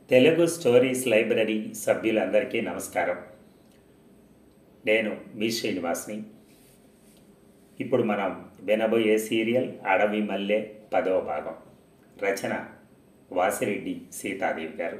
Telugu stories library సభ్యులందరికీ నమస్కారం నేను మీ శ్రీనివాస్ని ఇప్పుడు మనం వినబోయే సీరియల్ అడవి మల్లె పదవ భాగం రచన వాసిరెడ్డి సీతాదేవి గారు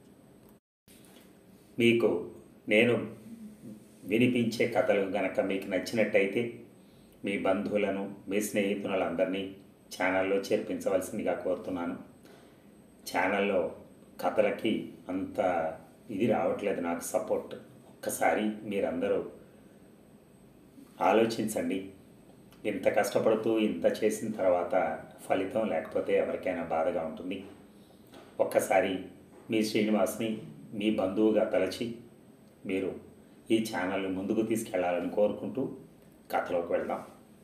మీకు నేను వినిపించే కథలు గనక మీకు నచ్చినట్టయితే మీ బంధువులను మీ స్నేహితులందరినీ ఛానల్లో చేర్పించవలసిందిగా కోరుతున్నాను ఛానల్లో కథలకి అంత ఇది రావట్లేదు నాకు సపోర్ట్ ఒక్కసారి మీరందరూ ఆలోచించండి ఇంత కష్టపడుతూ ఇంత చేసిన తర్వాత ఫలితం లేకపోతే ఎవరికైనా బాధగా ఉంటుంది ఒక్కసారి మీ శ్రీనివాస్ని మీ బంధువుగా తలచి మీరు ఈ ఛానల్ని ముందుకు తీసుకెళ్లాలని కోరుకుంటూ కథలోకి వెళ్దాం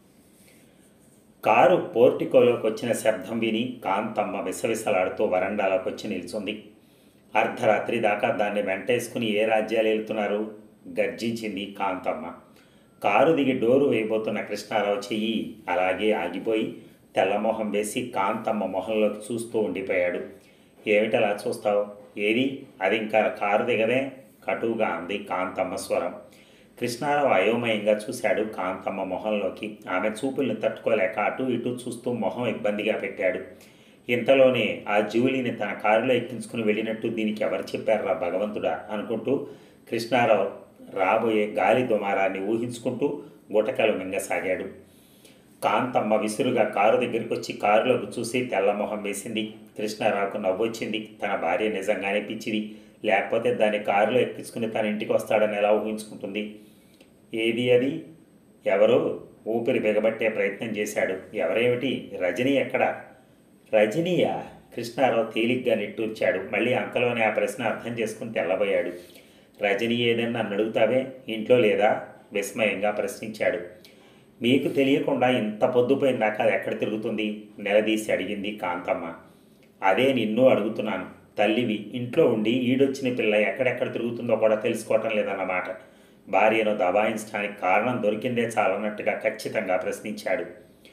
కారు పోర్టికోలోకి వచ్చిన శబ్దం విని కాంతమ్మ విసవిసలాడుతూ వరండాలోకి వచ్చి నిల్చుంది అర్ధరాత్రి దాకా దాన్ని వెంటేసుకుని ఏ రాజ్యాలు వెళ్తున్నారు గర్జించింది కాంతమ్మ కారు దిగి డోరు వేయబోతున్న కృష్ణారావు చెయ్యి అలాగే ఆగిపోయి తెల్లమొహం వేసి కాంతమ్మ మొహంలోకి చూస్తూ ఉండిపోయాడు ఏమిటలా చూస్తావు ఏది అది ఇంకా కారు దిగదే కటువుగా అంది కాంతమ్మ స్వరం కృష్ణారావు అయోమయంగా చూశాడు కాంతమ్మ మొహంలోకి ఆమె చూపుల్ని తట్టుకోలేక అటు ఇటు చూస్తూ మొహం ఇబ్బందిగా పెట్టాడు ఇంతలోనే ఆ జూలీని తన కారులో ఎక్కించుకుని వెళ్ళినట్టు దీనికి ఎవరు చెప్పారా భగవంతుడా అనుకుంటూ కృష్ణారావు రాబోయే గాలి దుమారాన్ని ఊహించుకుంటూ గుటకలు మింగసాగాడు కాంతమ్మ విసురుగా కారు దగ్గరికి వచ్చి కారులోకి చూసి తెల్లమొహం వేసింది కృష్ణారావుకు నవ్వొచ్చింది తన భార్య నిజంగానే పిచ్చిది లేకపోతే దాన్ని కారులో ఎక్కించుకుని తన ఇంటికి వస్తాడని ఎలా ఊహించుకుంటుంది ఏది అది ఎవరు ఊపిరి బిగబట్టే ప్రయత్నం చేశాడు ఎవరేమిటి రజనీ ఎక్కడ రజనీయా కృష్ణారావు తేలిగ్గా నిట్టూర్చాడు మళ్ళీ అంతలోనే ఆ ప్రశ్న అర్థం చేసుకుని తెల్లబోయాడు రజనీ ఏదని నన్ను అడుగుతావే ఇంట్లో లేదా విస్మయంగా ప్రశ్నించాడు మీకు తెలియకుండా ఇంత పొద్దుపోయిన దాకా అది ఎక్కడ తిరుగుతుంది నిలదీసి అడిగింది కాంతమ్మ అదే నిన్ను అడుగుతున్నాను తల్లివి ఇంట్లో ఉండి ఈడొచ్చిన పిల్ల ఎక్కడెక్కడ తిరుగుతుందో కూడా తెలుసుకోవటం లేదన్నమాట భార్యను దబాయించడానికి కారణం దొరికిందే చాలన్నట్టుగా ఖచ్చితంగా ప్రశ్నించాడు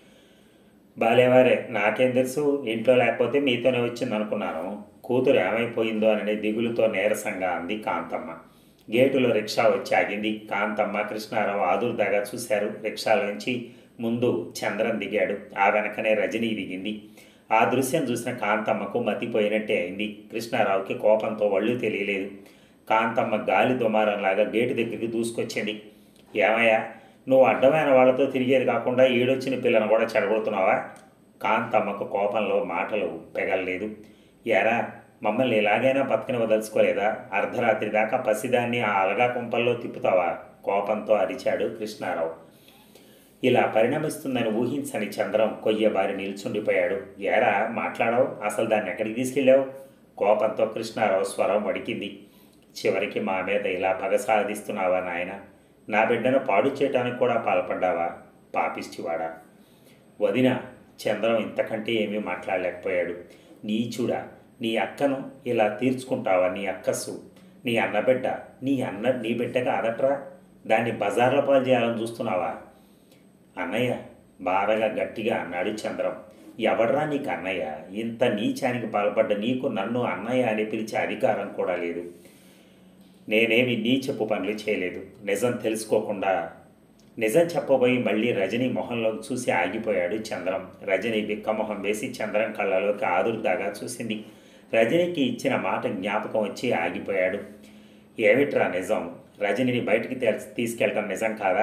బాలేవారే నాకేం తెలుసు ఇంట్లో లేకపోతే మీతోనే వచ్చింది అనుకున్నాను కూతురు ఏమైపోయిందో అనే దిగులుతో నీరసంగా అంది కాంతమ్మ గేటులో రిక్షా వచ్చి ఆగింది కాంతమ్మ కృష్ణారావు ఆదుర్దాగా చూశారు రిక్షాలోంచి ముందు చంద్రన్ దిగాడు ఆ వెనకనే రజనీ దిగింది ఆ దృశ్యం చూసిన కాంతమ్మకు మతిపోయినట్టే అయింది కృష్ణారావుకి కోపంతో ఒళ్ళు తెలియలేదు కాంతమ్మ గాలి దుమారంలాగా గేటు దగ్గరికి దూసుకొచ్చింది ఏమయ్యా నువ్వు అడ్డమైన వాళ్ళతో తిరిగేది కాకుండా ఈడొచ్చిన పిల్లను కూడా చెడగొడుతున్నావా కాంతమ్మకు కోపంలో మాటలు పెగలలేదు ఎరా మమ్మల్ని ఎలాగైనా బతకని వదలుచుకోలేదా అర్ధరాత్రి దాకా పసిదాన్ని ఆ అలగా కుంపల్లో తిప్పుతావా కోపంతో అరిచాడు కృష్ణారావు ఇలా పరిణమిస్తుందని ఊహించని చంద్రం కొయ్య బారి నిల్చుండిపోయాడు ఏరా మాట్లాడావు అసలు దాన్ని ఎక్కడికి తీసుకెళ్ళావు కోపంతో కృష్ణారావు స్వరం వడికింది చివరికి మా మీద ఇలా పగ సాధిస్తున్నావా నాయన నా బిడ్డను పాడు చేయటానికి కూడా పాల్పడ్డావా పాపిష్టివాడా వదిన చంద్రం ఇంతకంటే ఏమీ మాట్లాడలేకపోయాడు నీచుడా నీ అక్కను ఇలా తీర్చుకుంటావా నీ అక్కసు నీ అన్నబిడ్డ నీ అన్న నీ బిడ్డగా అదట్రా దాన్ని బజార్ల పాలు చేయాలని చూస్తున్నావా అన్నయ్య బాగా గట్టిగా అన్నాడు చంద్రం ఎవడ్రా నీకు అన్నయ్య ఇంత నీచానికి పాల్పడ్డ నీకు నన్ను అన్నయ్య అని పిలిచే అధికారం కూడా లేదు నేనేమి నీచపు పనులు చేయలేదు నిజం తెలుసుకోకుండా నిజం చెప్పబోయి మళ్ళీ రజనీ మొహంలోకి చూసి ఆగిపోయాడు చంద్రం రజనీ బిక్కమొహం వేసి చంద్రం కళ్ళలోకి ఆదుర్దాగా చూసింది రజనీకి ఇచ్చిన మాట జ్ఞాపకం వచ్చి ఆగిపోయాడు ఏమిట్రా నిజం రజనిని బయటికి తీసుకెళ్ళటం నిజం కాదా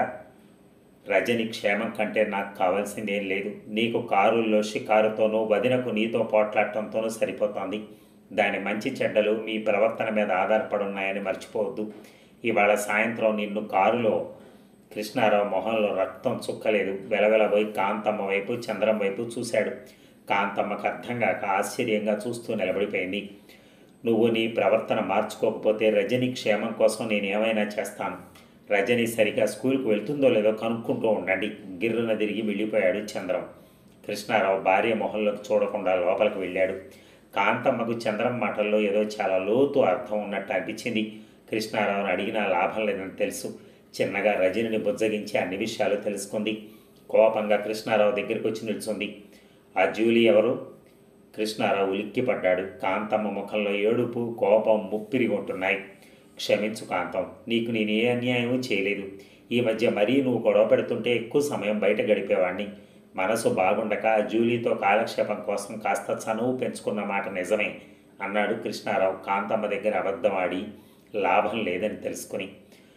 రజని క్షేమం కంటే నాకు కావాల్సిందేం లేదు నీకు కారుల్లో షికారుతోనూ వదినకు నీతో పోట్లాడటంతోనూ సరిపోతోంది దాని మంచి చెడ్డలు మీ ప్రవర్తన మీద ఆధారపడి ఉన్నాయని మర్చిపోవద్దు ఇవాళ సాయంత్రం నిన్ను కారులో కృష్ణారావు మొహంలో రక్తం చుక్కలేదు వెలవెలబోయి కాంతమ్మ వైపు చంద్రం వైపు చూశాడు కాంతమ్మకు అర్థం కాక ఆశ్చర్యంగా చూస్తూ నిలబడిపోయింది నువ్వు నీ ప్రవర్తన మార్చుకోకపోతే రజని క్షేమం కోసం నేను ఏమైనా చేస్తాను రజని సరిగా స్కూల్కి వెళ్తుందో లేదో కనుక్కుంటూ ఉండండి గిర్రున తిరిగి వెళ్ళిపోయాడు చంద్రం కృష్ణారావు భార్య మొహంలోకి చూడకుండా లోపలికి వెళ్ళాడు కాంతమ్మకు చంద్రం మాటల్లో ఏదో చాలా లోతు అర్థం ఉన్నట్టు అనిపించింది కృష్ణారావుని అడిగినా లాభం లేదని తెలుసు చిన్నగా రజనిని బుజ్జగించి అన్ని విషయాలు తెలుసుకుంది కోపంగా కృష్ణారావు దగ్గరికి వచ్చి నిల్చుంది ఆ జూలీ ఎవరు కృష్ణారావు ఉలిక్కిపడ్డాడు కాంతమ్మ ముఖంలో ఏడుపు కోపం ముప్పిరి ఉంటున్నాయి క్షమించు కాంతం నీకు నేను ఏ అన్యాయమూ చేయలేదు ఈ మధ్య మరీ నువ్వు గొడవ పెడుతుంటే ఎక్కువ సమయం బయట గడిపేవాడిని మనసు బాగుండక జూలీతో కాలక్షేపం కోసం కాస్త చనువు పెంచుకున్న మాట నిజమే అన్నాడు కృష్ణారావు కాంతమ్మ దగ్గర అబద్ధం ఆడి లాభం లేదని తెలుసుకుని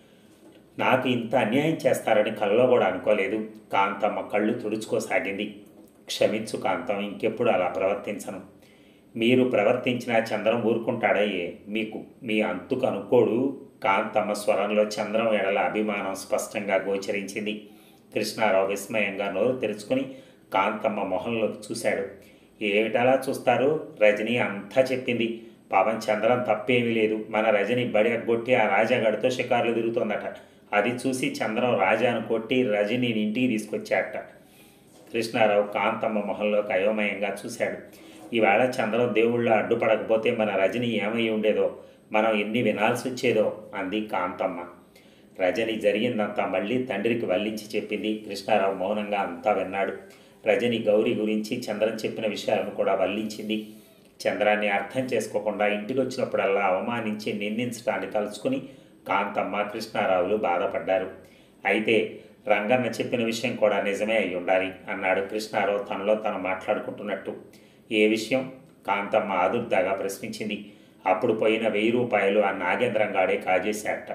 నాకు ఇంత అన్యాయం చేస్తారని కల్లో కూడా అనుకోలేదు కాంతమ్మ కళ్ళు తుడుచుకోసాగింది క్షమించు కాంతం ఇంకెప్పుడు అలా ప్రవర్తించను మీరు ప్రవర్తించిన చంద్రం ఊరుకుంటాడయ్యే మీకు మీ అంతుకు అనుకోడు కాంతమ్మ స్వరంలో చంద్రం ఎడల అభిమానం స్పష్టంగా గోచరించింది కృష్ణారావు విస్మయంగా నోరు తెరుచుకుని కాంతమ్మ మొహంలోకి చూశాడు ఏమిటలా చూస్తారు రజని అంతా చెప్పింది పాపం చంద్రం తప్పేమీ లేదు మన రజని బడి అగ్గొట్టి ఆ రాజాగడితో షికారులు తిరుగుతోందట అది చూసి చంద్రం రాజాను కొట్టి రజనీని ఇంటికి తీసుకొచ్చాట కృష్ణారావు కాంతమ్మ మొహంలోకి అయోమయంగా చూశాడు ఈవేళ చంద్రం దేవుళ్ళ అడ్డుపడకపోతే మన రజని ఏమై ఉండేదో మనం ఎన్ని వినాల్సి వచ్చేదో అంది కాంతమ్మ రజని జరిగిందంతా మళ్ళీ తండ్రికి వల్లించి చెప్పింది కృష్ణారావు మౌనంగా అంతా విన్నాడు రజని గౌరీ గురించి చంద్రం చెప్పిన విషయాలను కూడా వల్లించింది చంద్రాన్ని అర్థం చేసుకోకుండా ఇంటికి వచ్చినప్పుడల్లా అవమానించి నిందించడాన్ని తలుచుకుని కాంతమ్మ కృష్ణారావులు బాధపడ్డారు అయితే రంగన్న చెప్పిన విషయం కూడా నిజమే అయి ఉండాలి అన్నాడు కృష్ణారావు తనలో తను మాట్లాడుకుంటున్నట్టు ఏ విషయం కాంతమ్మ ఆదుర్దాగా ప్రశ్నించింది అప్పుడు పోయిన వెయ్యి రూపాయలు ఆ నాగేంద్రంగాడే కాజేశాట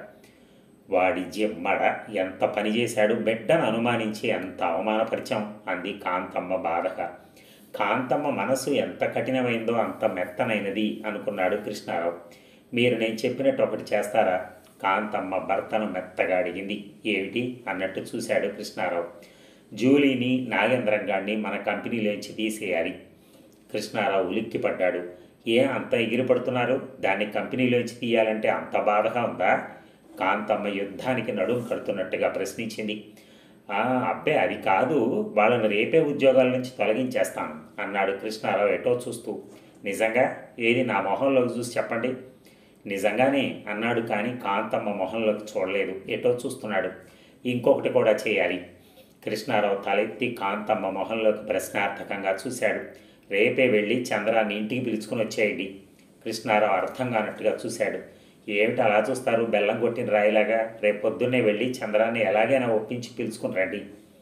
వాడి జిమ్మడ ఎంత పని చేశాడు బిడ్డను అనుమానించి ఎంత అవమానపరిచాం అంది కాంతమ్మ బాధగా కాంతమ్మ మనసు ఎంత కఠినమైందో అంత మెత్తనైనది అనుకున్నాడు కృష్ణారావు మీరు నేను చెప్పినట్టు ఒకటి చేస్తారా కాంతమ్మ భర్తను మెత్తగా అడిగింది ఏమిటి అన్నట్టు చూశాడు కృష్ణారావు జూలీని నాగేంద్రంగాడిని మన కంపెనీలోంచి తీసేయాలి కృష్ణారావు ఉలిక్కిపడ్డాడు ఏ అంత ఎగిరిపడుతున్నారు దాన్ని కంపెనీలోంచి తీయాలంటే అంత బాధగా ఉందా కాంతమ్మ యుద్ధానికి నడుం కడుతున్నట్టుగా ప్రశ్నించింది "ఆ, అబ్బే అది కాదు వాళ్ళని రేపే ఉద్యోగాల నుంచి తొలగించేస్తాను అన్నాడు కృష్ణారావు ఎటో చూస్తూ నిజంగా ఏది నా మొహంలోకి చూసి చెప్పండి నిజంగానే అన్నాడు కానీ కాంతమ్మ మొహంలోకి చూడలేదు ఎటో చూస్తున్నాడు ఇంకొకటి కూడా చేయాలి కృష్ణారావు తలెత్తి కాంతమ్మ మొహంలోకి ప్రశ్నార్థకంగా చూశాడు రేపే వెళ్ళి చంద్రాన్ని ఇంటికి పిలుచుకుని వచ్చేయండి కృష్ణారావు అర్థం కానట్టుగా చూశాడు ఏమిటి అలా చూస్తారు బెల్లం కొట్టిన రాయిలాగా రేపు పొద్దున్నే వెళ్ళి చంద్రాన్ని ఎలాగైనా ఒప్పించి పిలుచుకుని రండి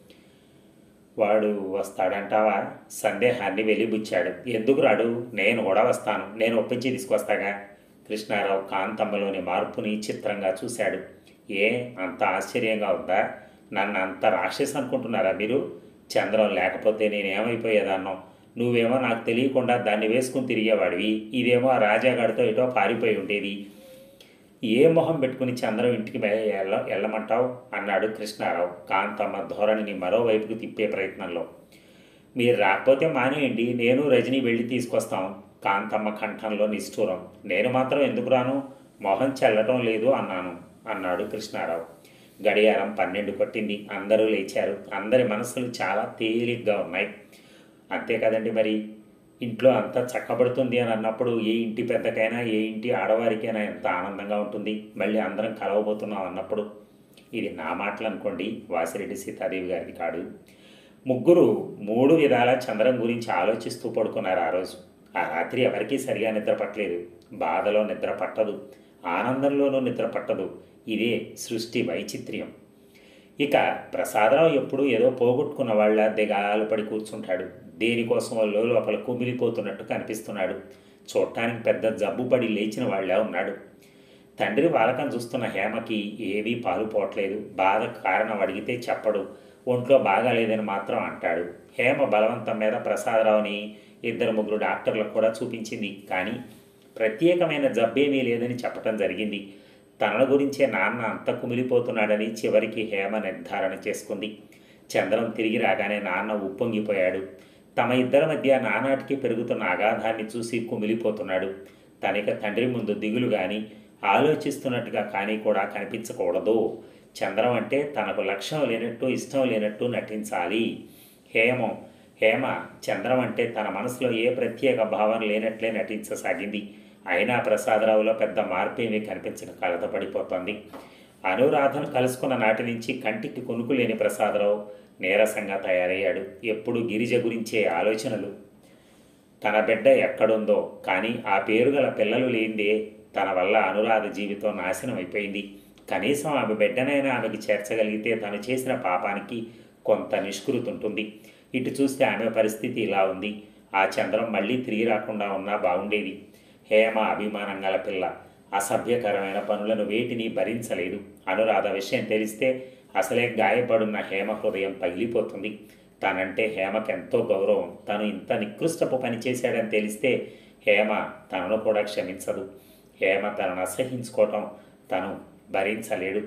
వాడు వస్తాడంటావా సందేహాన్ని వెలిబుచ్చాడు ఎందుకు రాడు నేను కూడా వస్తాను నేను ఒప్పించి తీసుకొస్తాగా కృష్ణారావు కాంతమ్మలోని మార్పుని చిత్రంగా చూశాడు ఏ అంత ఆశ్చర్యంగా ఉందా నన్ను అంత రాక్షసి అనుకుంటున్నారా మీరు చంద్రం లేకపోతే నేనేమైపోయేదాన్నో నువ్వేమో నాకు తెలియకుండా దాన్ని వేసుకుని తిరిగేవాడివి ఇదేమో ఆ రాజాగాడితో ఎటో పారిపోయి ఉండేది ఏ మొహం పెట్టుకుని చంద్రం ఇంటికి మే- వెళ్ళ వెళ్ళమంటావు అన్నాడు కృష్ణారావు కాంతమ్మ ధోరణిని మరోవైపుకు తిప్పే ప్రయత్నంలో మీరు రాకపోతే మానేయండి నేను రజని వెళ్ళి తీసుకొస్తాం కాంతమ్మ కంఠంలో నిష్ఠూరం నేను మాత్రం ఎందుకు రాను మొహం చెల్లటం లేదు అన్నాను అన్నాడు కృష్ణారావు గడియారం పన్నెండు కొట్టింది అందరూ లేచారు అందరి మనసులు చాలా తేలిగ్గా ఉన్నాయి అంతే కదండి మరి ఇంట్లో అంతా చక్కబడుతుంది అని అన్నప్పుడు ఏ ఇంటి పెద్దకైనా ఏ ఇంటి ఆడవారికైనా ఎంత ఆనందంగా ఉంటుంది మళ్ళీ అందరం కలవబోతున్నాం అన్నప్పుడు ఇది నా మాటలు అనుకోండి వాసిరెడ్డి సీతాదేవి గారికి కాడు ముగ్గురు మూడు విధాల చంద్రం గురించి ఆలోచిస్తూ పడుకున్నారు ఆ రోజు ఆ రాత్రి ఎవరికీ సరిగా నిద్ర పట్టలేదు బాధలో నిద్ర పట్టదు ఆనందంలోనూ నిద్ర పట్టదు ఇదే సృష్టి వైచిత్ర్యం ఇక ప్రసాదరావు ఎప్పుడు ఏదో పోగొట్టుకున్న వాళ్ళ దిగాలు పడి కూర్చుంటాడు దేనికోసం లోపల కుమిలిపోతున్నట్టు కనిపిస్తున్నాడు చూడటానికి పెద్ద జబ్బు పడి లేచిన వాళ్ళే ఉన్నాడు తండ్రి వాలకం చూస్తున్న హేమకి ఏవీ పాలు పోవట్లేదు బాధ కారణం అడిగితే చెప్పడు ఒంట్లో బాగాలేదని మాత్రం అంటాడు హేమ బలవంతం మీద ప్రసాదరావుని ఇద్దరు ముగ్గురు డాక్టర్లకు కూడా చూపించింది కానీ ప్రత్యేకమైన జబ్బేమీ లేదని చెప్పటం జరిగింది తన గురించే నాన్న అంత కుమిలిపోతున్నాడని చివరికి హేమ నిర్ధారణ చేసుకుంది చంద్రం తిరిగి రాగానే నాన్న ఉప్పొంగిపోయాడు తమ ఇద్దరి మధ్య నానాటికి పెరుగుతున్న అగాధాన్ని చూసి కుమిలిపోతున్నాడు తనిక తండ్రి ముందు దిగులు గాని ఆలోచిస్తున్నట్టుగా కానీ కూడా కనిపించకూడదు చంద్రం అంటే తనకు లక్ష్యం లేనట్టు ఇష్టం లేనట్టు నటించాలి హేమం హేమ చంద్రం అంటే తన మనసులో ఏ ప్రత్యేక భావన లేనట్లే నటించసాగింది అయినా ప్రసాదరావులో పెద్ద మార్పేమీ కనిపించక కలత పడిపోతోంది అనురాధను కలుసుకున్న నాటి నుంచి కంటికి కొనుకు లేని ప్రసాదరావు నీరసంగా తయారయ్యాడు ఎప్పుడు గిరిజ గురించే ఆలోచనలు తన బిడ్డ ఎక్కడుందో కానీ ఆ పేరు గల పిల్లలు లేనిదే తన వల్ల అనురాధ జీవితం నాశనం అయిపోయింది కనీసం ఆమె బిడ్డనైనా ఆమెకి చేర్చగలిగితే తను చేసిన పాపానికి కొంత నిష్కృతి ఉంటుంది ఇటు చూస్తే ఆమె పరిస్థితి ఇలా ఉంది ఆ చంద్రం మళ్ళీ తిరిగి రాకుండా ఉన్నా బాగుండేది హేమ అభిమానం గల పిల్ల అసభ్యకరమైన పనులను వేటిని భరించలేదు అనురాధ విషయం తెలిస్తే అసలే గాయపడున్న హేమ హృదయం పగిలిపోతుంది తనంటే హేమకెంతో గౌరవం తను ఇంత నికృష్టపు పని చేశాడని తెలిస్తే హేమ తనను కూడా క్షమించదు హేమ తనను అసహించుకోవటం తను భరించలేడు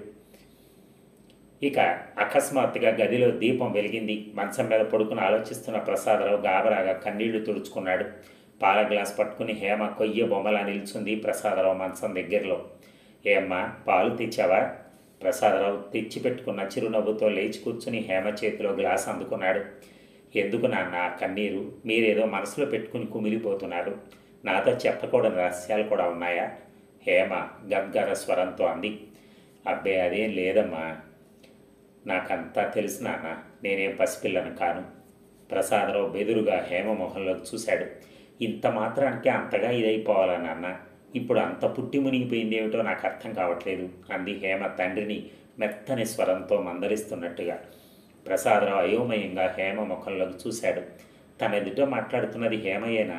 ఇక అకస్మాత్తుగా గదిలో దీపం వెలిగింది మంచం మీద పడుకుని ఆలోచిస్తున్న ప్రసాదరావు గాబరాగా కన్నీళ్లు తుడుచుకున్నాడు పాల గ్లాస్ పట్టుకుని హేమ కొయ్య బొమ్మలా నిల్చుంది ప్రసాదరావు మంచం దగ్గరలో ఏమ్మా పాలు తెచ్చావా ప్రసాదరావు తెచ్చి పెట్టుకున్న చిరునవ్వుతో లేచి కూర్చుని హేమ చేతిలో గ్లాస్ అందుకున్నాడు ఎందుకు నాన్న ఆ కన్నీరు మీరేదో మనసులో పెట్టుకుని కుమిలిపోతున్నారు నాతో చెప్పకూడని రహస్యాలు కూడా ఉన్నాయా హేమ గద్గర స్వరంతో అంది అబ్బే అదేం లేదమ్మా నాకంతా తెలుసు నాన్న నేనేం పసిపిల్లను కాను ప్రసాదరావు బెదురుగా హేమ మొహంలోకి చూశాడు ఇంత మాత్రానికే అంతగా ఇదైపోవాలా నాన్న ఇప్పుడు అంత పుట్టి మునిగిపోయింది ఏమిటో నాకు అర్థం కావట్లేదు అంది హేమ తండ్రిని మెత్తని స్వరంతో మందలిస్తున్నట్టుగా ప్రసాదరావు అయోమయంగా హేమ ముఖంలోకి చూశాడు తన ఎదుట మాట్లాడుతున్నది హేమయేనా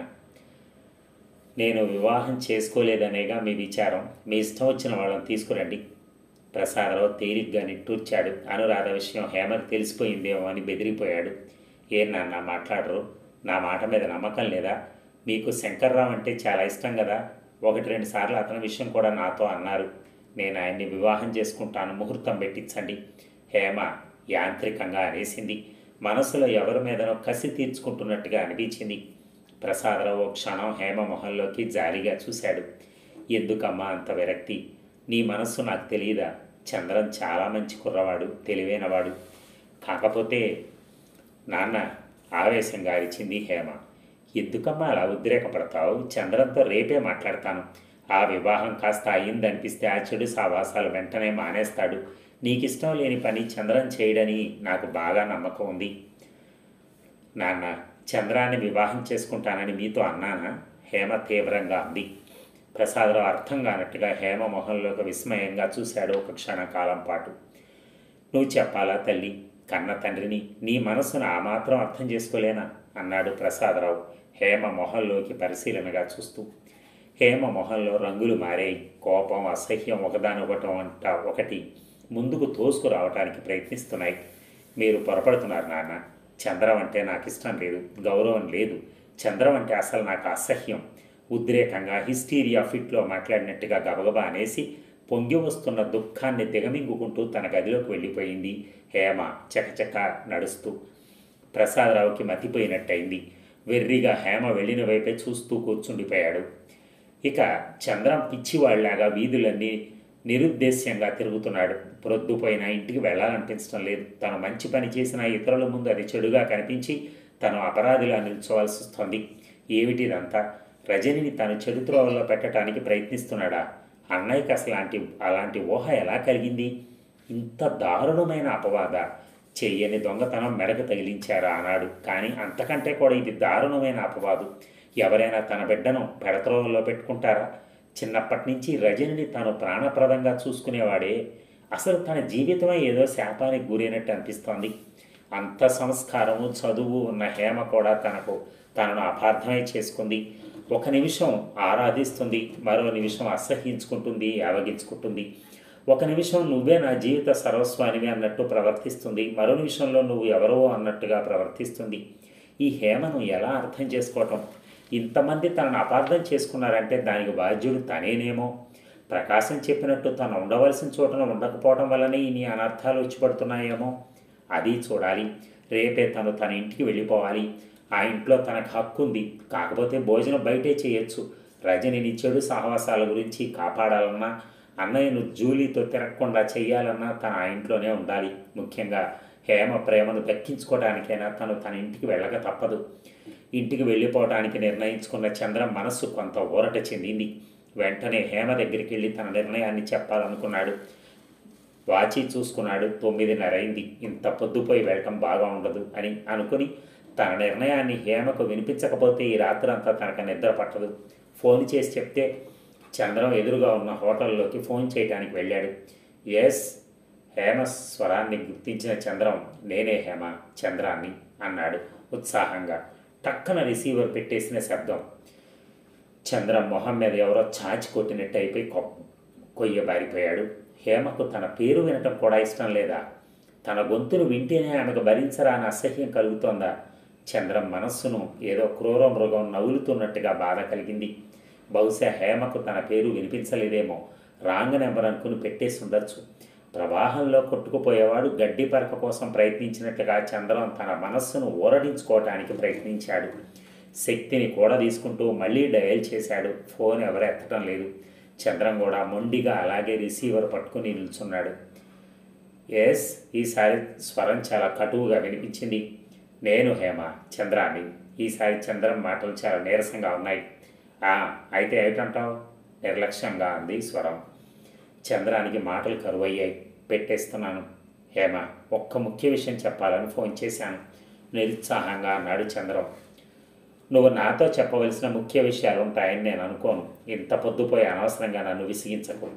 నేను వివాహం చేసుకోలేదనేగా మీ విచారం మీ ఇష్టం వచ్చిన వాళ్ళని తీసుకురండి ప్రసాదరావు తేలిగ్గా నిట్టూర్చాడు అనురాధ విషయం హేమకు తెలిసిపోయిందేమో అని బెదిరిపోయాడు ఏం నాన్న మాట్లాడరు నా మాట మీద నమ్మకం లేదా మీకు శంకర్రావు అంటే చాలా ఇష్టం కదా ఒకటి రెండు సార్లు అతని విషయం కూడా నాతో అన్నారు నేను ఆయన్ని వివాహం చేసుకుంటాను ముహూర్తం పెట్టించండి హేమ యాంత్రికంగా అనేసింది మనసులో ఎవరి మీదనో కసి తీర్చుకుంటున్నట్టుగా అనిపించింది ప్రసాదరావు ఓ క్షణం హేమ మొహంలోకి జాలిగా చూశాడు ఎందుకమ్మా అంత విరక్తి నీ మనస్సు నాకు తెలియదా చంద్రన్ చాలా మంచి కుర్రవాడు తెలివైనవాడు కాకపోతే నాన్న ఆవేశంగా అరిచింది హేమ ఎందుకమ్మా అలా ఉద్రేకపడతావు చంద్రంతో రేపే మాట్లాడతాను ఆ వివాహం కాస్త అయిందనిపిస్తే ఆ చెడు సావాసాలు వెంటనే మానేస్తాడు నీకిష్టం లేని పని చంద్రం చేయడని నాకు బాగా నమ్మకం ఉంది నాన్న చంద్రాన్ని వివాహం చేసుకుంటానని మీతో అన్నానా హేమ తీవ్రంగా అంది ప్రసాదరావు అర్థం కానట్టుగా హేమ మొహంలోకి విస్మయంగా చూశాడు ఒక క్షణకాలం పాటు నువ్వు చెప్పాలా తల్లి కన్న తండ్రిని నీ మనస్సును ఆ మాత్రం అర్థం చేసుకోలేనా అన్నాడు ప్రసాదరావు హేమ మొహంలోకి పరిశీలనగా చూస్తూ హేమ మొహంలో రంగులు మారాయి కోపం అసహ్యం ఒకదానొకటం అంట ఒకటి ముందుకు తోసుకు రావటానికి ప్రయత్నిస్తున్నాయి మీరు పొరపడుతున్నారు నాన్న చంద్రం అంటే నాకు ఇష్టం లేదు గౌరవం లేదు చంద్రం అంటే అసలు నాకు అసహ్యం ఉద్రేకంగా హిస్టీరియా ఫిట్లో మాట్లాడినట్టుగా గబగబా అనేసి పొంగి వస్తున్న దుఃఖాన్ని దిగమింగుకుంటూ తన గదిలోకి వెళ్ళిపోయింది హేమ చకచక నడుస్తూ ప్రసాదరావుకి మతిపోయినట్టయింది వెర్రిగా హేమ వెళ్ళిన వైపే చూస్తూ కూర్చుండిపోయాడు ఇక చంద్రం పిచ్చివాళ్లాగా వీధులన్నీ నిరుద్దేశ్యంగా తిరుగుతున్నాడు ప్రొద్దుపోయిన ఇంటికి వెళ్ళాలనిపించడం లేదు తను మంచి పని చేసిన ఇతరుల ముందు అది చెడుగా కనిపించి తను అపరాధిలా నిల్చోవాల్సి వస్తుంది ఏమిటిదంతా రజనిని తను చెడు త్రోవల్లో పెట్టడానికి ప్రయత్నిస్తున్నాడా అన్నయ్యకి అసలు అలాంటి అలాంటి ఊహ ఎలా కలిగింది ఇంత దారుణమైన అపవాద చెయ్యని దొంగతనం మెడకు తగిలించారా అన్నాడు కానీ అంతకంటే కూడా ఇది దారుణమైన అపవాదు ఎవరైనా తన బిడ్డను పెడత్రోవల్లో పెట్టుకుంటారా చిన్నప్పటి నుంచి రజనిని తాను ప్రాణప్రదంగా చూసుకునేవాడే అసలు తన జీవితమే ఏదో శాపానికి గురైనట్టు అనిపిస్తోంది అంత సంస్కారము చదువు ఉన్న హేమ కూడా తనకు తనను అపార్థమే చేసుకుంది ఒక నిమిషం ఆరాధిస్తుంది మరో నిమిషం అసహ్యించుకుంటుంది ఆవగించుకుంటుంది ఒక నిమిషం నువ్వే నా జీవిత సర్వస్వానివి అన్నట్టు ప్రవర్తిస్తుంది మరో నిమిషంలో నువ్వు ఎవరో అన్నట్టుగా ప్రవర్తిస్తుంది ఈ హేమను ఎలా అర్థం చేసుకోవటం ఇంతమంది తనను అపార్థం చేసుకున్నారంటే దానికి బాధ్యుడు తనేనేమో ప్రకాశం చెప్పినట్టు తను ఉండవలసిన చోటన ఉండకపోవడం వల్లనే ఇన్ని అనర్థాలు వచ్చి పడుతున్నాయేమో అది చూడాలి రేపే తను తన ఇంటికి వెళ్ళిపోవాలి ఆ ఇంట్లో తనకు హక్కు ఉంది కాకపోతే భోజనం బయటే చేయొచ్చు రజనిని చెడు సహవాసాల గురించి కాపాడాలన్నా అన్నయ్యను జూలీతో తిరగకుండా చెయ్యాలన్నా తన ఆ ఇంట్లోనే ఉండాలి ముఖ్యంగా హేమ ప్రేమను దక్కించుకోవడానికైనా తను తన ఇంటికి వెళ్ళక తప్పదు ఇంటికి వెళ్ళిపోవడానికి నిర్ణయించుకున్న చంద్రం మనస్సు కొంత ఊరట చెందింది వెంటనే హేమ దగ్గరికి వెళ్ళి తన నిర్ణయాన్ని చెప్పాలనుకున్నాడు వాచి చూసుకున్నాడు తొమ్మిదిన్నర అయింది ఇంత పొద్దుపోయి వెళ్ళటం బాగా ఉండదు అని అనుకుని తన నిర్ణయాన్ని హేమకు వినిపించకపోతే ఈ రాత్రంతా తనకు నిద్ర పట్టదు ఫోన్ చేసి చెప్తే చంద్రం ఎదురుగా ఉన్న హోటల్లోకి ఫోన్ చేయడానికి వెళ్ళాడు ఎస్ హేమ స్వరాన్ని గుర్తించిన చంద్రం నేనే హేమ చంద్రాన్ని అన్నాడు ఉత్సాహంగా టక్కన రిసీవర్ పెట్టేసిన శబ్దం చంద్రం మొహం మీద ఎవరో చాచి కొట్టినట్టు అయిపోయి కొ కొయ్య బారిపోయాడు హేమకు తన పేరు వినటం కూడా ఇష్టం లేదా తన గొంతును వింటేనే ఆమెకు భరించరాని అసహ్యం కలుగుతోందా చంద్రం మనస్సును ఏదో క్రూర మృగం నవ్వులుతున్నట్టుగా బాధ కలిగింది బహుశా హేమకు తన పేరు వినిపించలేదేమో రాంగ్ నెంబర్ అనుకుని పెట్టేసి ఉండొచ్చు ప్రవాహంలో కొట్టుకుపోయేవాడు గడ్డి పరక కోసం ప్రయత్నించినట్లుగా చంద్రం తన మనస్సును ఊరడించుకోవటానికి ప్రయత్నించాడు శక్తిని కూడా తీసుకుంటూ మళ్ళీ డయల్ చేశాడు ఫోన్ ఎవరు ఎత్తడం లేదు చంద్రం కూడా మొండిగా అలాగే రిసీవర్ పట్టుకుని నిల్చున్నాడు ఎస్ ఈసారి స్వరం చాలా కటువుగా వినిపించింది నేను హేమ చంద్రాన్ని ఈసారి చంద్రం మాటలు చాలా నీరసంగా ఉన్నాయి "ఆ, అయితే ఏమిటంటావు నిర్లక్ష్యంగా అంది స్వరం చంద్రానికి మాటలు కరువయ్యాయి పెట్టేస్తున్నాను హేమ ఒక్క ముఖ్య విషయం చెప్పాలని ఫోన్ చేశాను నిరుత్సాహంగా అన్నాడు చంద్రం నువ్వు నాతో చెప్పవలసిన ముఖ్య విషయాలు ఉంటాయని నేను అనుకోను ఇంత పొద్దుపోయి అనవసరంగా నన్ను విసిగించకు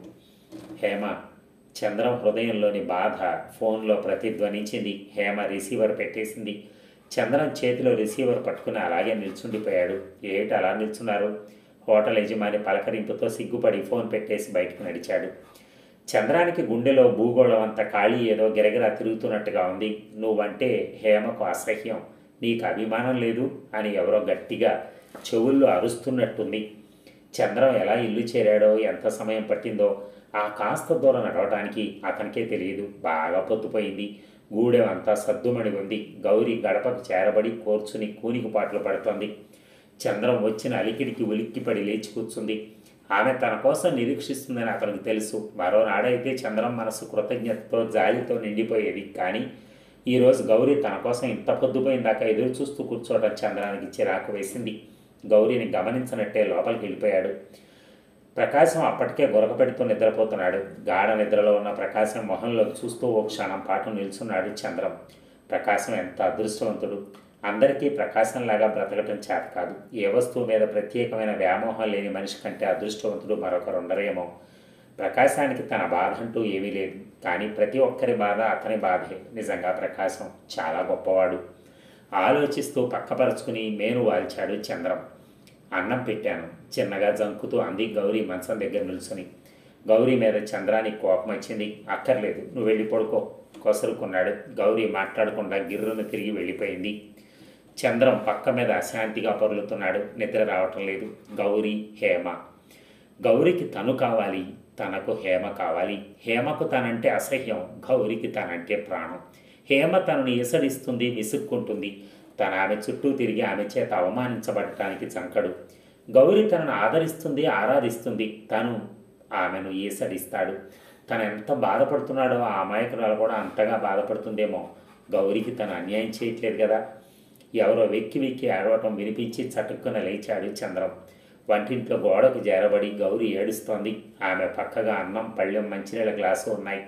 హేమ చంద్రం హృదయంలోని బాధ ఫోన్లో ప్రతిధ్వనించింది హేమ రిసీవర్ పెట్టేసింది చంద్రం చేతిలో రిసీవర్ పట్టుకుని అలాగే నిల్చుండిపోయాడు ఏమిటి అలా నిల్చున్నారు హోటల్ యజమాని పలకరింపుతో సిగ్గుపడి ఫోన్ పెట్టేసి బయటకు నడిచాడు చంద్రానికి గుండెలో భూగోళం అంత ఖాళీ ఏదో గిరగిరా తిరుగుతున్నట్టుగా ఉంది నువ్వంటే హేమకు అసహ్యం నీకు అభిమానం లేదు అని ఎవరో గట్టిగా చెవుల్లో అరుస్తున్నట్టుంది చంద్రం ఎలా ఇల్లు చేరాడో ఎంత సమయం పట్టిందో ఆ కాస్త దూరం నడవటానికి అతనికే తెలియదు బాగా పొద్దుపోయింది గూడెం అంతా సద్దుమణి ఉంది గౌరి గడపకు చేరబడి కూర్చుని కూనికి పాటలు పడుతోంది చంద్రం వచ్చిన అలికిడికి ఉలిక్కిపడి లేచి కూర్చుంది ఆమె తన కోసం నిరీక్షిస్తుందని అతనికి తెలుసు మరోనాడైతే చంద్రం మనసు కృతజ్ఞతతో జాలితో నిండిపోయేది కానీ ఈరోజు గౌరీ తన కోసం ఇంత పొద్దుపోయిన దాకా ఎదురు చూస్తూ కూర్చోవడం చంద్రానికి చిరాకు వేసింది గౌరీని గమనించనట్టే లోపలికి వెళ్ళిపోయాడు ప్రకాశం అప్పటికే గొరకపెడుతూ నిద్రపోతున్నాడు గాఢ నిద్రలో ఉన్న ప్రకాశం మొహంలో చూస్తూ ఓ క్షణం పాటు నిల్చున్నాడు చంద్రం ప్రకాశం ఎంత అదృష్టవంతుడు అందరికీ ప్రకాశంలాగా బ్రతకటం చేత కాదు ఏ వస్తువు మీద ప్రత్యేకమైన వ్యామోహం లేని మనిషి కంటే అదృష్టవంతుడు మరొకరు ఉండరేమో ప్రకాశానికి తన బాధ అంటూ ఏమీ లేదు కానీ ప్రతి ఒక్కరి బాధ అతని బాధే నిజంగా ప్రకాశం చాలా గొప్పవాడు ఆలోచిస్తూ పక్కపరుచుకుని మేను వాల్చాడు చంద్రం అన్నం పెట్టాను చిన్నగా జంకుతూ అంది గౌరీ మంచం దగ్గర నిల్చుని గౌరీ మీద చంద్రానికి కోపం వచ్చింది అక్కర్లేదు నువ్వు వెళ్ళి పడుకో కొసరుకున్నాడు గౌరీ మాట్లాడకుండా గిర్రును తిరిగి వెళ్ళిపోయింది చంద్రం పక్క మీద అశాంతిగా పొరులుతున్నాడు నిద్ర రావటం లేదు గౌరీ హేమ గౌరికి తను కావాలి తనకు హేమ కావాలి హేమకు తనంటే అసహ్యం గౌరికి తనంటే ప్రాణం హేమ తనను ఎసడిస్తుంది విసుక్కుంటుంది తన ఆమె చుట్టూ తిరిగి ఆమె చేత అవమానించబడటానికి చంకడు గౌరి తనను ఆదరిస్తుంది ఆరాధిస్తుంది తను ఆమెను ఈసడిస్తాడు తను ఎంత బాధపడుతున్నాడో ఆ అమాయకురాలు కూడా అంతగా బాధపడుతుందేమో గౌరికి తను అన్యాయం చేయట్లేదు కదా ఎవరో వెక్కి వెక్కి ఏడవటం వినిపించి చటుక్కున లేచాడు చంద్రం వంటింట్లో గోడకు చేరబడి గౌరి ఏడుస్తోంది ఆమె పక్కగా అన్నం పళ్ళెం మంచినీళ్ళ గ్లాసు ఉన్నాయి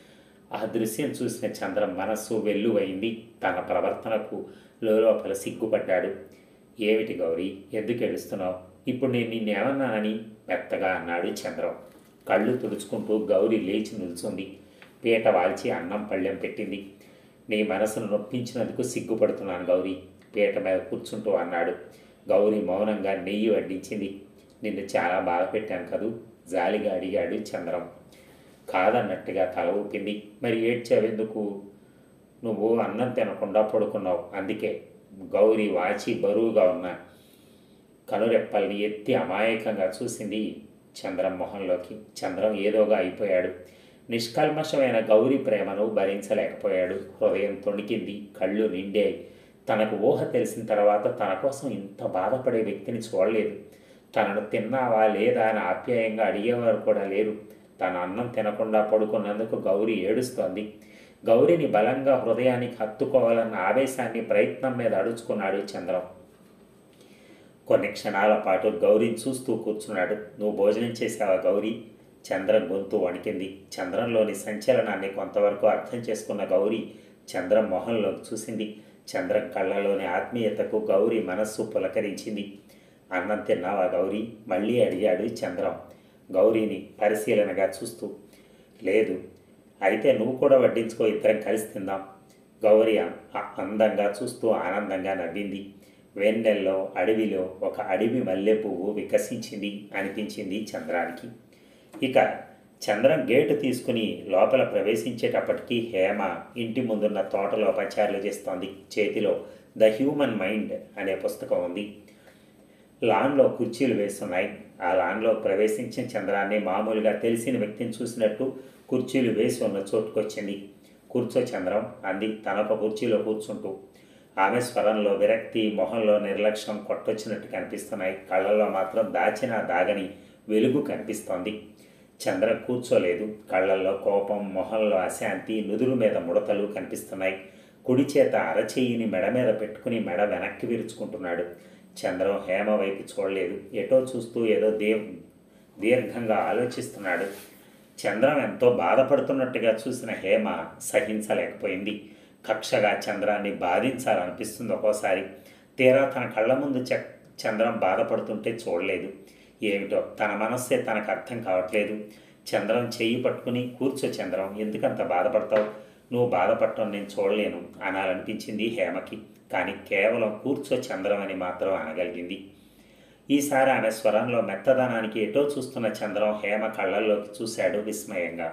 ఆ దృశ్యం చూసిన చంద్రం మనస్సు వెల్లువైంది తన ప్రవర్తనకు లోపల సిగ్గుపడ్డాడు ఏమిటి గౌరీ ఎందుకు ఏడుస్తున్నావు ఇప్పుడు నేను నిన్నేమన్నానని మెత్తగా అన్నాడు చంద్రం కళ్ళు తుడుచుకుంటూ గౌరీ లేచి నిల్చుంది పీట వాల్చి అన్నం పళ్ళెం పెట్టింది నీ మనసును నొప్పించినందుకు సిగ్గుపడుతున్నాను గౌరీ పీట మీద కూర్చుంటూ అన్నాడు గౌరీ మౌనంగా నెయ్యి వడ్డించింది నిన్ను చాలా బాధ పెట్టాను కదూ జాలిగా అడిగాడు చంద్రం కాదన్నట్టుగా తల ఊపింది మరి ఏడ్చావెందుకు నువ్వు అన్నం తినకుండా పడుకున్నావు అందుకే గౌరీ వాచి బరువుగా ఉన్న కనురెప్పల్ని ఎత్తి అమాయకంగా చూసింది చంద్రం మొహంలోకి చంద్రం ఏదోగా అయిపోయాడు నిష్కల్మషమైన గౌరీ ప్రేమను భరించలేకపోయాడు హృదయం తొణికింది కళ్ళు నిండాయి తనకు ఊహ తెలిసిన తర్వాత తన కోసం ఇంత బాధపడే వ్యక్తిని చూడలేదు తనను తిన్నావా లేదా అని ఆప్యాయంగా అడిగేవారు కూడా లేరు తన అన్నం తినకుండా పడుకున్నందుకు గౌరీ ఏడుస్తోంది గౌరిని బలంగా హృదయానికి హత్తుకోవాలన్న ఆవేశాన్ని ప్రయత్నం మీద అడుచుకున్నాడు చంద్రం కొన్ని క్షణాల పాటు గౌరీని చూస్తూ కూర్చున్నాడు నువ్వు భోజనం చేసావా గౌరీ చంద్రం గొంతు వణికింది చంద్రంలోని సంచలనాన్ని కొంతవరకు అర్థం చేసుకున్న గౌరీ చంద్రం మొహంలోకి చూసింది చంద్రం కళ్ళలోని ఆత్మీయతకు గౌరీ మనస్సు పులకరించింది అన్నం తిన్నావా గౌరీ మళ్ళీ అడిగాడు చంద్రం గౌరీని పరిశీలనగా చూస్తూ లేదు అయితే నువ్వు కూడా వడ్డించుకో ఇద్దరం కలిసి తిందాం గౌరీ అ- అందంగా చూస్తూ ఆనందంగా నవ్వింది వెన్నెల్లో అడవిలో ఒక అడవి మల్లె పువ్వు వికసించింది అనిపించింది చంద్రానికి ఇక చంద్రం గేటు తీసుకుని లోపల ప్రవేశించేటప్పటికీ హేమ ఇంటి ముందున్న తోటలో పచారులు చేస్తోంది చేతిలో ద హ్యూమన్ మైండ్ అనే పుస్తకం ఉంది లాన్లో కుర్చీలు వేస్తున్నాయి ఆ లాన్లో ప్రవేశించిన చంద్రాన్ని మామూలుగా తెలిసిన వ్యక్తిని చూసినట్టు కుర్చీలు వేసి ఉన్న చోటుకొచ్చింది కూర్చో చంద్రం అంది తనొక కుర్చీలో కూర్చుంటూ ఆమె స్వరంలో విరక్తి మొహంలో నిర్లక్ష్యం కొట్టొచ్చినట్టు కనిపిస్తున్నాయి కళ్ళల్లో మాత్రం దాచిన దాగని వెలుగు కనిపిస్తోంది చంద్ర కూర్చోలేదు కళ్ళల్లో కోపం మొహంలో అశాంతి నుదురు మీద ముడతలు కనిపిస్తున్నాయి కుడి చేత అరచేయిని మెడ మీద పెట్టుకుని మెడ వెనక్కి విరుచుకుంటున్నాడు చంద్రం హేమ వైపు చూడలేదు ఎటో చూస్తూ ఏదో దీర్ దీర్ఘంగా ఆలోచిస్తున్నాడు చంద్రం ఎంతో బాధపడుతున్నట్టుగా చూసిన హేమ సహించలేకపోయింది కక్షగా చంద్రాన్ని బాధించాలనిపిస్తుంది ఒక్కోసారి తీరా తన కళ్ళ ముందు చ చంద్రం బాధపడుతుంటే చూడలేదు ఏమిటో తన మనస్సే తనకు అర్థం కావట్లేదు చంద్రం చెయ్యి పట్టుకుని కూర్చో చంద్రం ఎందుకంత బాధపడతావు నువ్వు బాధపడటం నేను చూడలేను అనాలనిపించింది హేమకి కానీ కేవలం కూర్చో చంద్రం అని మాత్రం అనగలిగింది ఈసారి ఆమె స్వరంలో మెత్తదనానికి ఎటో చూస్తున్న చంద్రం హేమ కళ్ళల్లోకి చూశాడు విస్మయంగా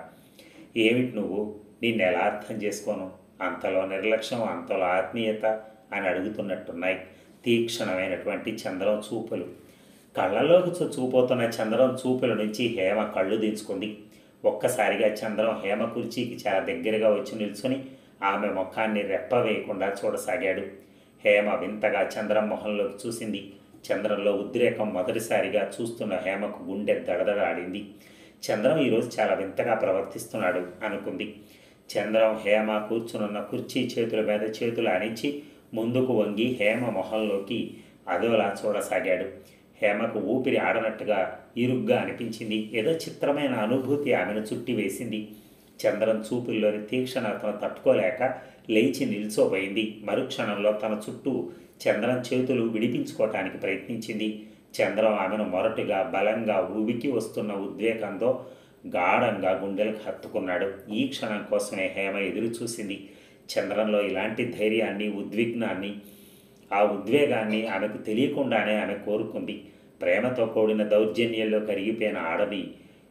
ఏమిటి నువ్వు నిన్ను ఎలా అర్థం చేసుకోను అంతలో నిర్లక్ష్యం అంతలో ఆత్మీయత అని అడుగుతున్నట్టున్నాయి తీక్షణమైనటువంటి చంద్రం చూపులు కళ్ళలోకి చూ- చూపోతున్న చంద్రం చూపుల నుంచి హేమ కళ్ళు దించుకుంది ఒక్కసారిగా చంద్రం హేమ కుర్చీకి చాలా దగ్గరగా వచ్చి నిల్చుని ఆమె ముఖాన్ని రెప్ప వేయకుండా చూడసాగాడు హేమ వింతగా చంద్రం మొహంలోకి చూసింది చంద్రంలో ఉద్రేకం మొదటిసారిగా చూస్తున్న హేమకు గుండె దడదడాడింది చంద్రం ఈరోజు చాలా వింతగా ప్రవర్తిస్తున్నాడు అనుకుంది చంద్రం హేమ కూర్చునున్న కుర్చీ చేతుల మీద చేతులు అణించి ముందుకు వంగి హేమ మొహంలోకి అదోలా చూడసాగాడు హేమకు ఊపిరి ఆడనట్టుగా ఇరుగ్గా అనిపించింది ఏదో చిత్రమైన అనుభూతి ఆమెను చుట్టి వేసింది చంద్రం చూపుల్లోని తీక్షణతను తట్టుకోలేక లేచి నిల్చోబోయింది మరుక్షణంలో తన చుట్టూ చంద్రం చేతులు విడిపించుకోవటానికి ప్రయత్నించింది చంద్రం ఆమెను మొరటుగా బలంగా ఉబికి వస్తున్న ఉద్వేగంతో గాఢంగా గుండెలకు హత్తుకున్నాడు ఈ క్షణం కోసమే హేమ ఎదురు చూసింది చంద్రంలో ఇలాంటి ధైర్యాన్ని ఉద్విగ్నాన్ని ఆ ఉద్వేగాన్ని ఆమెకు తెలియకుండానే ఆమె కోరుకుంది ప్రేమతో కూడిన దౌర్జన్యంలో కరిగిపోయిన ఆడది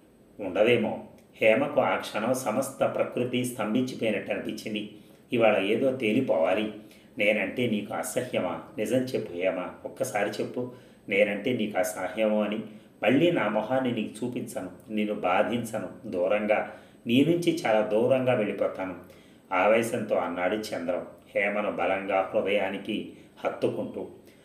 ఉండదేమో హేమకు ఆ క్షణం సమస్త ప్రకృతి స్తంభించిపోయినట్టు అనిపించింది ఇవాళ ఏదో తేలిపోవాలి నేనంటే నీకు అసహ్యమా నిజం చెప్పు హేమ ఒక్కసారి చెప్పు నేనంటే నీకు అసహ్యము అని మళ్ళీ నా మొహాన్ని నీకు చూపించను నిన్ను బాధించను దూరంగా నీ నుంచి చాలా దూరంగా వెళ్ళిపోతాను ఆవేశంతో అన్నాడు చంద్రం హేమను బలంగా హృదయానికి హత్తుకుంటూ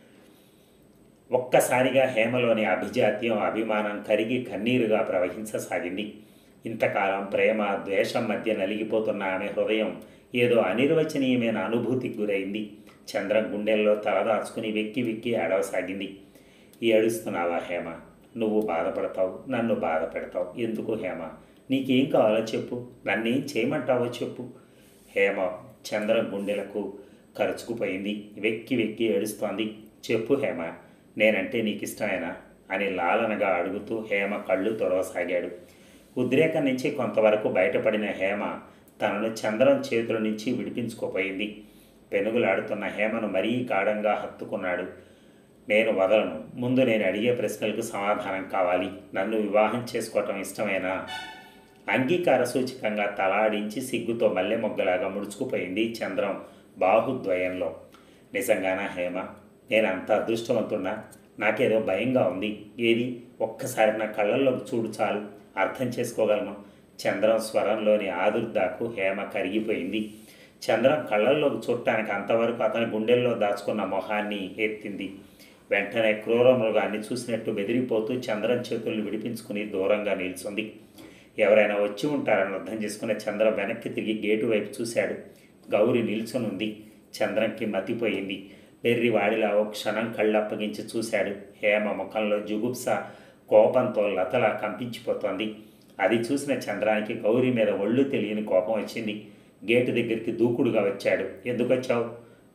ఒక్కసారిగా హేమలోని అభిజాత్యం అభిమానం కరిగి కన్నీరుగా ప్రవహించసాగింది ఇంతకాలం ప్రేమ ద్వేషం మధ్య నలిగిపోతున్న ఆమె హృదయం ఏదో అనిర్వచనీయమైన అనుభూతికి గురైంది చంద్రం గుండెల్లో తలదాచుకుని వెక్కి వెక్కి ఏడవసాగింది ఏడుస్తున్నావా హేమ నువ్వు బాధపడతావు నన్ను బాధ పెడతావు ఎందుకు హేమ నీకేం కావాలో చెప్పు నన్నేం చేయమంటావో చెప్పు హేమ చంద్ర గుండెలకు ఖర్చుకుపోయింది వెక్కి వెక్కి ఏడుస్తోంది చెప్పు హేమ నేనంటే నీకు ఇష్టమేనా అని లాలనగా అడుగుతూ హేమ కళ్ళు తొడవసాగాడు ఉద్రేకం నుంచి కొంతవరకు బయటపడిన హేమ తనను చంద్రం చేతుల నుంచి విడిపించుకోపోయింది పెనుగులాడుతున్న హేమను మరీ గాఢంగా హత్తుకున్నాడు నేను వదలను ముందు నేను అడిగే ప్రశ్నలకు సమాధానం కావాలి నన్ను వివాహం చేసుకోవటం ఇష్టమేనా అంగీకార సూచకంగా తలాడించి సిగ్గుతో మల్లె మొగ్గలాగా ముడుచుకుపోయింది చంద్రం బాహుద్వయంలో నిజంగానా హేమ నేను అంత అదృష్టవంతున్నా నాకేదో భయంగా ఉంది ఏది ఒక్కసారి నా కళ్ళల్లోకి చూడు చాలు అర్థం చేసుకోగలను చంద్రం స్వరంలోని ఆదుర్దాకు హేమ కరిగిపోయింది చంద్రం కళ్ళల్లోకి చూడటానికి అంతవరకు అతని గుండెల్లో దాచుకున్న మొహాన్ని ఎత్తింది వెంటనే క్రూర మృగాన్ని చూసినట్టు బెదిరిపోతూ చంద్రం చేతుల్ని విడిపించుకుని దూరంగా నిల్చుంది ఎవరైనా వచ్చి ఉంటారని అర్థం చేసుకున్న చంద్రం వెనక్కి తిరిగి గేటు వైపు చూశాడు గౌరి నిల్చునుంది చంద్రంకి మతిపోయింది వెర్రి వాడిలా ఓ క్షణం కళ్ళప్పగించి చూశాడు హేమ ముఖంలో జుగుప్స కోపంతో లతలా కంపించిపోతోంది అది చూసిన చంద్రానికి గౌరీ మీద ఒళ్ళు తెలియని కోపం వచ్చింది గేటు దగ్గరికి దూకుడుగా వచ్చాడు ఎందుకు వచ్చావు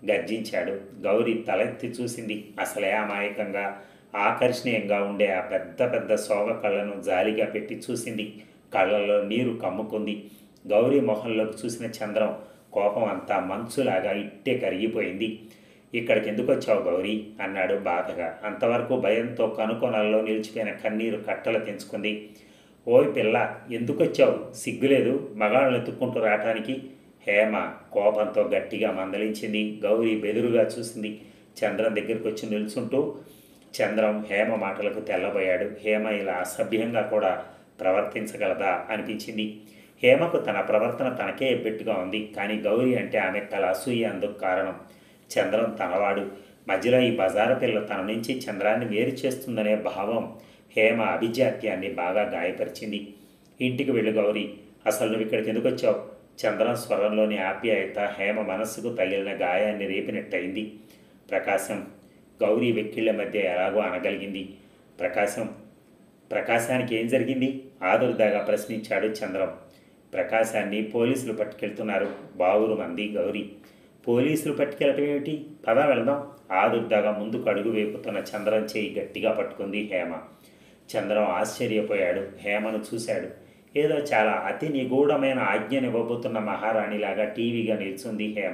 గర్జించాడు గౌరీ తలెత్తి చూసింది అసలే అమాయకంగా ఆకర్షణీయంగా ఉండే ఆ పెద్ద పెద్ద సోగ కళ్ళను జాలిగా పెట్టి చూసింది కళ్ళల్లో నీరు కమ్ముకుంది గౌరీ మొహంలోకి చూసిన చంద్రం కోపం అంతా మంచులాగా ఇట్టే కరిగిపోయింది ఇక్కడికి ఎందుకు వచ్చావు గౌరీ అన్నాడు బాధగా అంతవరకు భయంతో కనుకొనల్లో నిలిచిపోయిన కన్నీరు కట్టలు తెంచుకుంది ఓయ్ పిల్ల ఎందుకు వచ్చావు సిగ్గులేదు మగాళ్ళని ఎత్తుక్కుంటూ రావటానికి హేమ కోపంతో గట్టిగా మందలించింది గౌరీ బెదురుగా చూసింది చంద్రం దగ్గరికి వచ్చి నిల్చుంటూ చంద్రం హేమ మాటలకు తెల్లబోయాడు హేమ ఇలా అసభ్యంగా కూడా ప్రవర్తించగలదా అనిపించింది హేమకు తన ప్రవర్తన తనకే ఎబ్బెట్టుగా ఉంది కానీ గౌరీ అంటే ఆమె కల అసూయ అందుకు కారణం చంద్రం తనవాడు మధ్యలో ఈ బజారు పిల్ల తన నుంచి చంద్రాన్ని వేరు చేస్తుందనే భావం హేమ అభిజాత్యాన్ని బాగా గాయపరిచింది ఇంటికి వెళ్ళు గౌరీ అసలు నువ్వు ఇక్కడికి ఎందుకు వచ్చావు చంద్రం స్వరంలోని ఆప్యాయత హేమ మనస్సుకు తగిలిన గాయాన్ని రేపినట్టయింది ప్రకాశం గౌరీ వెక్కిళ్ళ మధ్య ఎలాగో అనగలిగింది ప్రకాశం ప్రకాశానికి ఏం జరిగింది ఆదుర్దాగా ప్రశ్నించాడు చంద్రం ప్రకాశాన్ని పోలీసులు పట్టుకెళ్తున్నారు బావురు మంది గౌరీ పోలీసులు పట్టుకెళ్ళటం ఏమిటి పద వెళదాం ఆదుర్దాగా ముందుకు అడుగు వేపుతున్న చంద్రం చేయి గట్టిగా పట్టుకుంది హేమ చంద్రం ఆశ్చర్యపోయాడు హేమను చూశాడు ఏదో చాలా అతి నిగూఢమైన ఆజ్ఞనివ్వబోతున్న మహారాణిలాగా టీవీగా నిల్చుంది హేమ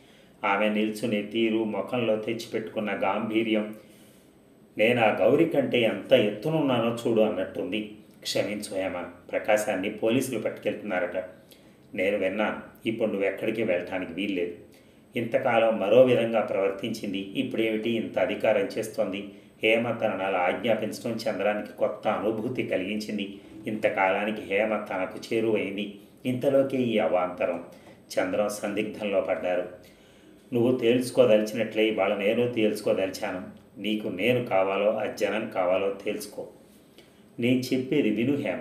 ఆమె నిల్చునే తీరు ముఖంలో తెచ్చిపెట్టుకున్న గాంభీర్యం నేను ఆ గౌరి కంటే ఎంత ఎత్తునున్నానో చూడు అన్నట్టుంది క్షమించు హేమ ప్రకాశాన్ని పోలీసులు పట్టుకెళ్తున్నారట నేను విన్నాను ఇప్పుడు నువ్వు ఎక్కడికి వెళ్ళటానికి వీల్లేదు ఇంతకాలం మరో విధంగా ప్రవర్తించింది ఇప్పుడేమిటి ఇంత అధికారం చేస్తోంది హేమ తనను అలా ఆజ్ఞాపించడం చంద్రానికి కొత్త అనుభూతి కలిగించింది ఇంతకాలానికి హేమ తనకు చేరువైంది ఇంతలోకి ఈ అవాంతరం చంద్రం సందిగ్ధంలో పడ్డారు నువ్వు తేల్చుకోదలిచినట్లే ఇవాళ నేను తేల్చుకోదలిచాను నీకు నేను కావాలో ఆ జనం కావాలో తేల్చుకో నేను చెప్పేది విను హేమ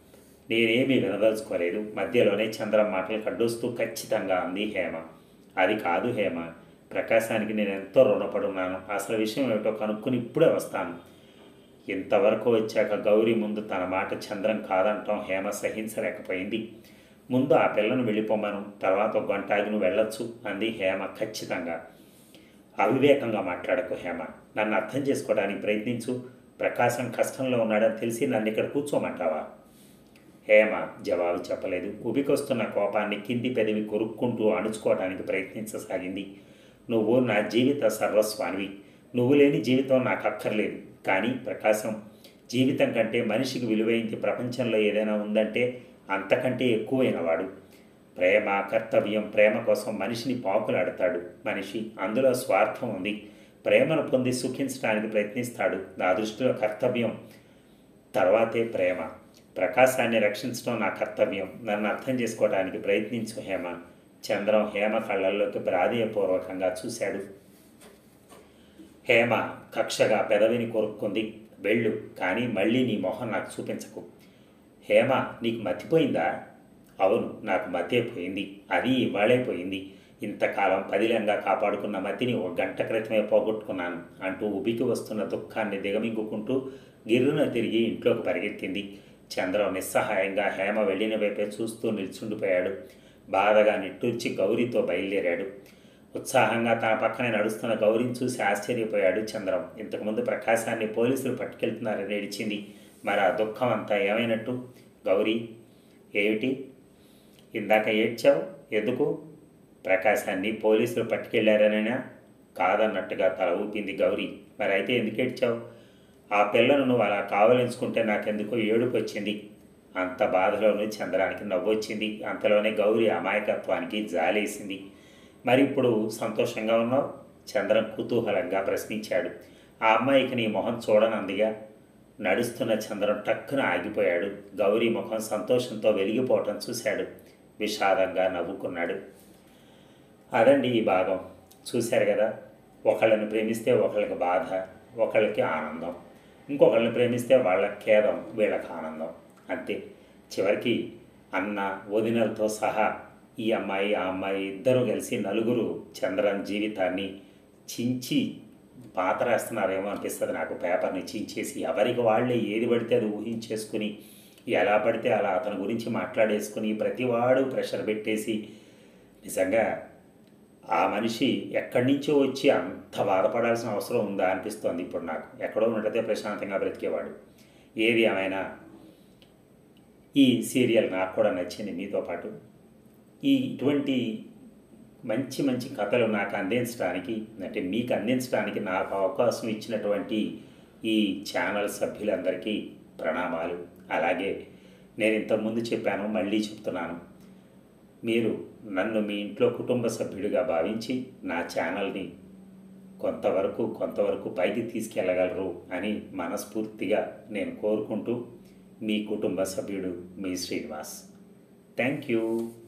నేనేమీ వినదలుచుకోలేదు మధ్యలోనే చంద్రం మాటలు కడ్డొస్తూ ఖచ్చితంగా అంది హేమ అది కాదు హేమ ప్రకాశానికి నేను ఎంతో రుణపడున్నాను అసలు విషయం ఏమిటో కనుక్కుని ఇప్పుడే వస్తాను ఇంతవరకు వచ్చాక గౌరీ ముందు తన మాట చంద్రం కాదంటాం హేమ సహించలేకపోయింది ముందు ఆ పిల్లను వెళ్ళిపోమను తర్వాత ఒక గంట ఆగి నువ్వు వెళ్ళొచ్చు అంది హేమ ఖచ్చితంగా అవివేకంగా మాట్లాడకు హేమ నన్ను అర్థం చేసుకోవడానికి ప్రయత్నించు ప్రకాశం కష్టంలో ఉన్నాడని తెలిసి నన్ను ఇక్కడ కూర్చోమంటావా హేమ జవాబు చెప్పలేదు ఉబికొస్తున్న కోపాన్ని కింది పెదవి కొరుక్కుంటూ అణుచుకోవడానికి ప్రయత్నించసాగింది నువ్వు నా జీవిత సర్వస్వానివి నువ్వు లేని జీవితం నాకు అక్కర్లేదు కానీ ప్రకాశం జీవితం కంటే మనిషికి విలువైంది ప్రపంచంలో ఏదైనా ఉందంటే అంతకంటే ఎక్కువైన వాడు ప్రేమ కర్తవ్యం ప్రేమ కోసం మనిషిని పాకులాడతాడు మనిషి అందులో స్వార్థం ఉంది ప్రేమను పొంది సుఖించడానికి ప్రయత్నిస్తాడు నా దృష్టిలో కర్తవ్యం తర్వాతే ప్రేమ ప్రకాశాన్ని రక్షించడం నా కర్తవ్యం నన్ను అర్థం చేసుకోవడానికి ప్రయత్నించు హేమ చంద్రం హేమ కళ్ళల్లోకి ప్రాధేయపూర్వకంగా చూశాడు హేమ కక్షగా పెదవిని కొరుక్కుంది వెళ్ళు కానీ మళ్ళీ నీ మొహం నాకు చూపించకు హేమ నీకు మతిపోయిందా అవును నాకు మతే పోయింది అది ఇవాళే పోయింది ఇంతకాలం పదిలంగా కాపాడుకున్న మతిని ఒక గంట క్రితమే పోగొట్టుకున్నాను అంటూ ఉబికి వస్తున్న దుఃఖాన్ని దిగమింగుకుంటూ గిర్రున తిరిగి ఇంట్లోకి పరిగెత్తింది చంద్రం నిస్సహాయంగా హేమ వెళ్ళిన వైపే చూస్తూ నిల్చుండిపోయాడు బాధగా నిట్టూర్చి గౌరీతో బయలుదేరాడు ఉత్సాహంగా తన పక్కనే నడుస్తున్న గౌరీని చూసి ఆశ్చర్యపోయాడు చంద్రం ఇంతకుముందు ప్రకాశాన్ని పోలీసులు పట్టుకెళ్తున్నారని ఏడిచింది మరి ఆ దుఃఖం అంతా ఏమైనట్టు గౌరీ ఏమిటి ఇందాక ఏడ్చావు ఎందుకు ప్రకాశాన్ని పోలీసులు పట్టుకెళ్లారనైనా కాదన్నట్టుగా తల ఊపింది గౌరీ మరి అయితే ఎందుకు ఏడ్చావు ఆ పిల్లను నువ్వు అలా కావలించుకుంటే నాకెందుకో ఏడుపు వచ్చింది అంత బాధలోనూ చంద్రానికి నవ్వొచ్చింది అంతలోనే గౌరీ అమాయకత్వానికి జాలేసింది మరి ఇప్పుడు సంతోషంగా ఉన్నావు చంద్రం కుతూహలంగా ప్రశ్నించాడు ఆ అమ్మాయికి నీ మొహం చూడనందిగా నడుస్తున్న చంద్రం టక్కున ఆగిపోయాడు గౌరీ ముఖం సంతోషంతో వెలిగిపోవటం చూశాడు విషాదంగా నవ్వుకున్నాడు అదండి ఈ భాగం చూశారు కదా ఒకళ్ళని ప్రేమిస్తే ఒకళ్ళకి బాధ ఒకళ్ళకి ఆనందం ఇంకొకళ్ళని ప్రేమిస్తే వాళ్ళ ఖేదం వీళ్ళకి ఆనందం అంతే చివరికి అన్న వదినలతో సహా ఈ అమ్మాయి ఆ అమ్మాయి ఇద్దరు కలిసి నలుగురు చంద్రన్ జీవితాన్ని చించి పాతరేస్తున్నారేమో అనిపిస్తుంది నాకు పేపర్ని చించేసి ఎవరికి వాళ్ళే ఏది పడితే అది ఊహించేసుకుని ఎలా పడితే అలా అతని గురించి మాట్లాడేసుకుని ప్రతివాడు ప్రెషర్ పెట్టేసి నిజంగా ఆ మనిషి ఎక్కడి నుంచో వచ్చి అంత బాధపడాల్సిన అవసరం ఉందా అనిపిస్తోంది ఇప్పుడు నాకు ఎక్కడో ఉన్నట్టయితే ప్రశాంతంగా బ్రతికేవాడు ఏది ఏమైనా ఈ సీరియల్ నాకు కూడా నచ్చింది మీతో పాటు ఈ ఇటువంటి మంచి మంచి కథలు నాకు అందించడానికి అంటే మీకు అందించడానికి నాకు అవకాశం ఇచ్చినటువంటి ఈ ఛానల్ సభ్యులందరికీ ప్రణామాలు అలాగే నేను ఇంతకుముందు చెప్పాను మళ్ళీ చెప్తున్నాను మీరు నన్ను మీ ఇంట్లో కుటుంబ సభ్యుడిగా భావించి నా ఛానల్ని కొంతవరకు కొంతవరకు పైకి తీసుకెళ్ళగలరు అని మనస్ఫూర్తిగా నేను కోరుకుంటూ మీ కుటుంబ సభ్యుడు మీ శ్రీనివాస్ థ్యాంక్ యూ